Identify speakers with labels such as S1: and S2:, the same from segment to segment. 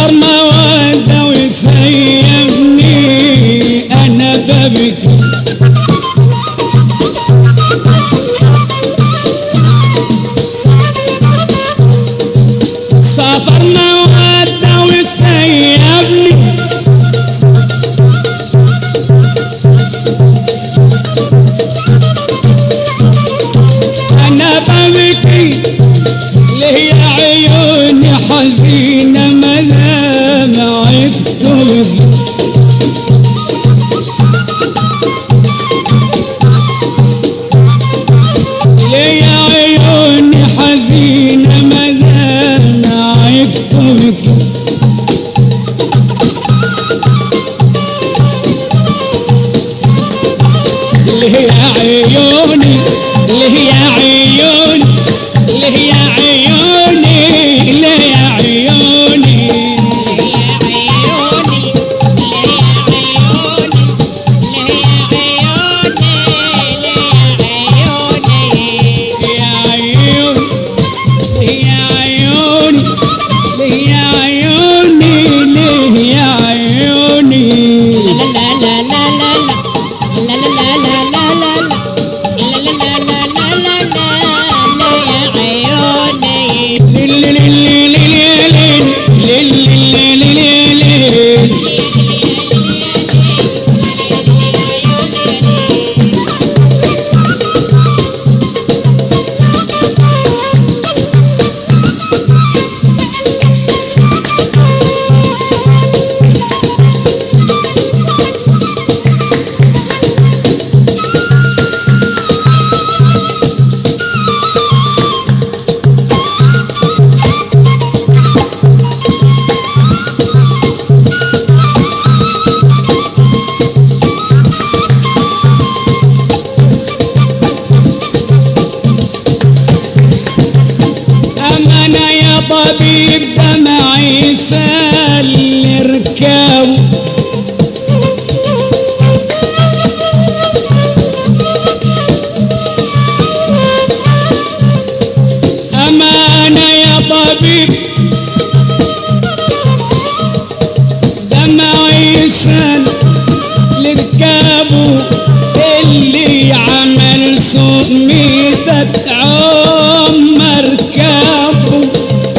S1: سافر مودة وسيبني أنا ببكي سافر مودة وسيبني أنا ببكي ليه يا عيوني حزينة ملامعك تبكي ليه يا عيوني حزينة ملامعك تبكي ليه يا عيوني ليه يا عيوني ليه يا عيوني ليه يا عيوني يا عيوني ليه يا عيوني ليه يا عيوني ليه يا عيوني أمانة يا طبيب دمعي سال ركاو أمانة يا طبيب دمعي سال لركابه اللي عمل سوق ميتة عمر كابه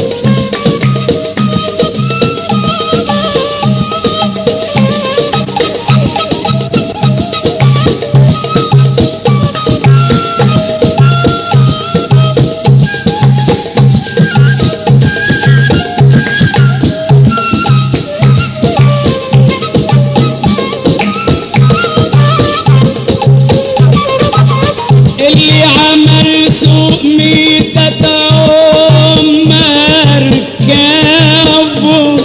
S1: اللي عمل سوق ميتة عمر كابه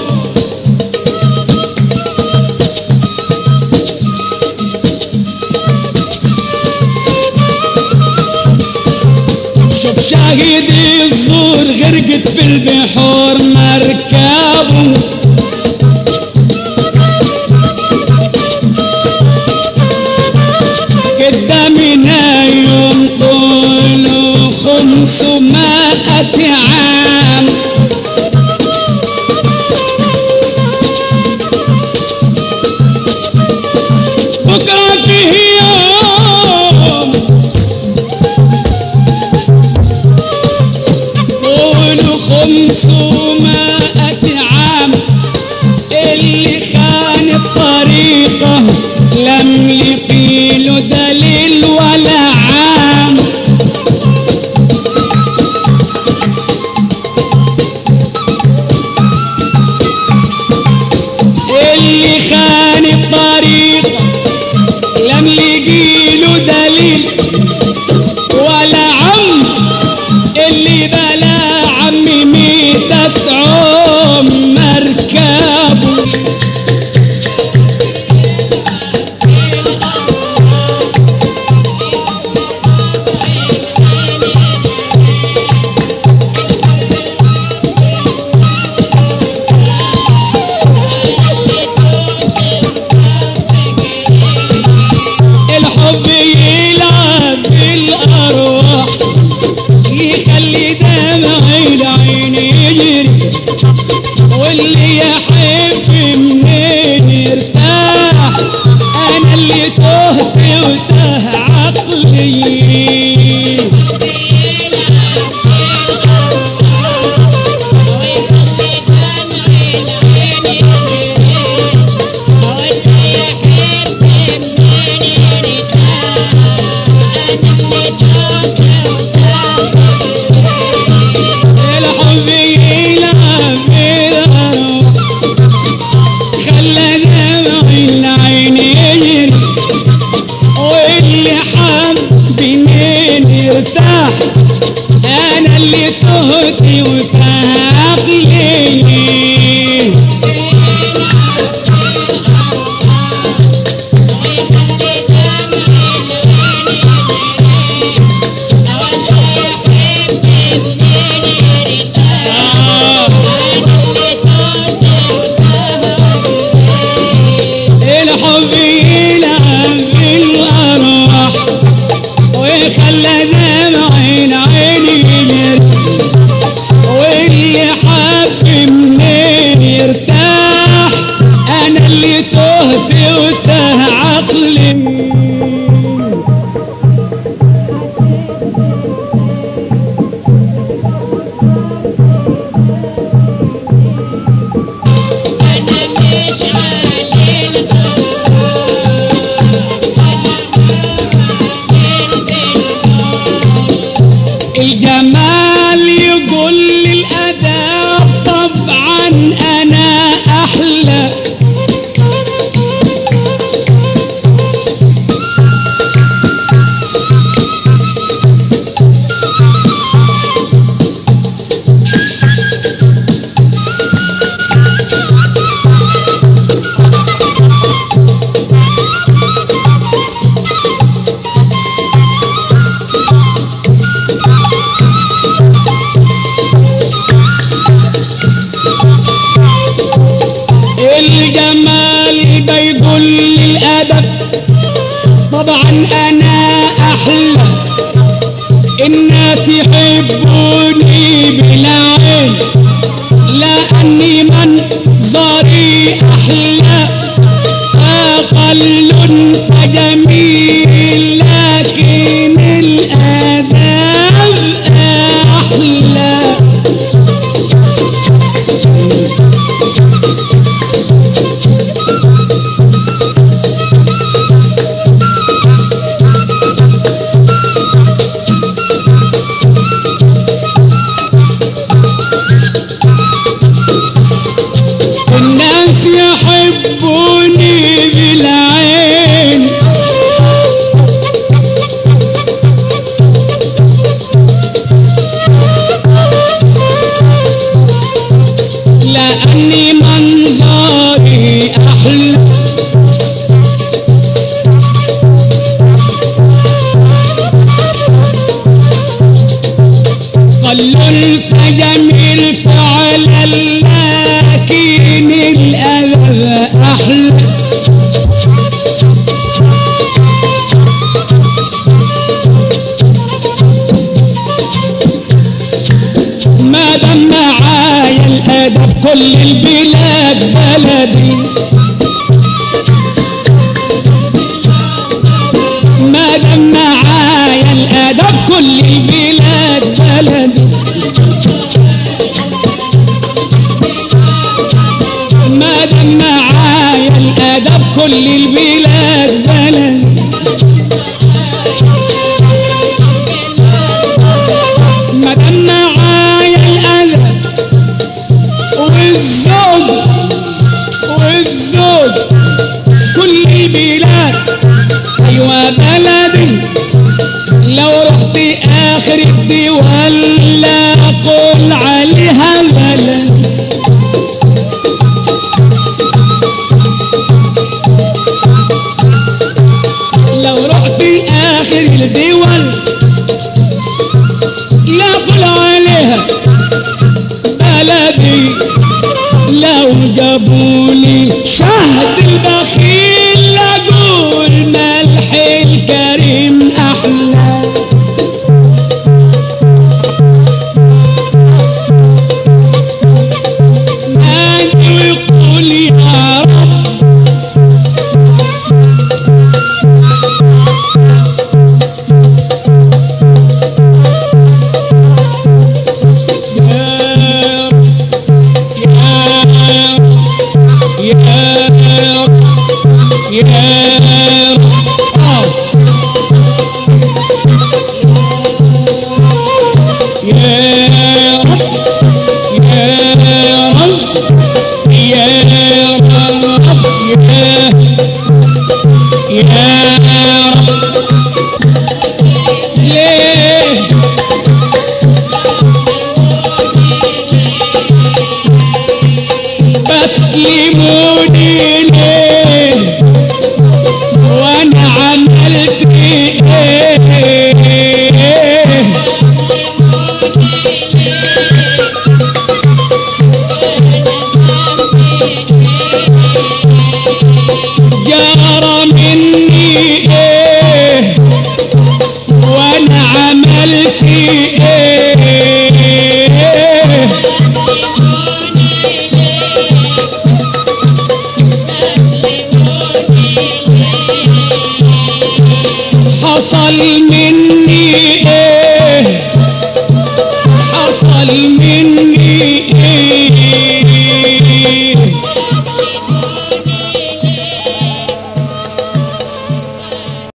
S1: شوف شاهد الزور غرقت في البحور مركبه قدامنا يوم طوله خمسمائة عام بكرة فيه يوم طوله خمسمائة عام اللي خان الطريقة لم يقي له دليل ولا عام اللي خان الطريقة لم يقي له دليل ولا عم اللي بلا عمي ميتة عمر كابو الجمال يقول للأداب طبعا أنا أحلى الجمال بيقول للأدب طبعا أنا أحلى الناس يحبوني بلا عين لأني منظري أحلى أقل فجميل لكن الآداب أحلى الناس يحبوني بالعين لأني منظري أحلى قللت جميل فعلا لكن الأذى أحلى ما دام معايا الأدب كل البلاد بلدي ما دام معايا الأدب كل البلاد بلدي ما دام معايا الأدب كل البلاد بلدي ما دام معايا الأدب والزوج والزوج كل البلاد أيوة بلدي لو رحت آخر الدول لا أقول عليها بلد لو رحت آخر الدول لا أقول عليها بلدي لو جابولي شهد البخيل أقول ملح الكريم أحلى نادي ويقول يا رب يا رب يا رب يا رب آه. يا رب يا رب يا رب يا يا رب ليه بتلموني ليه وانا عملت ايه جرى مني ايه وانا عملت ايه حصل مني ايه حصل مني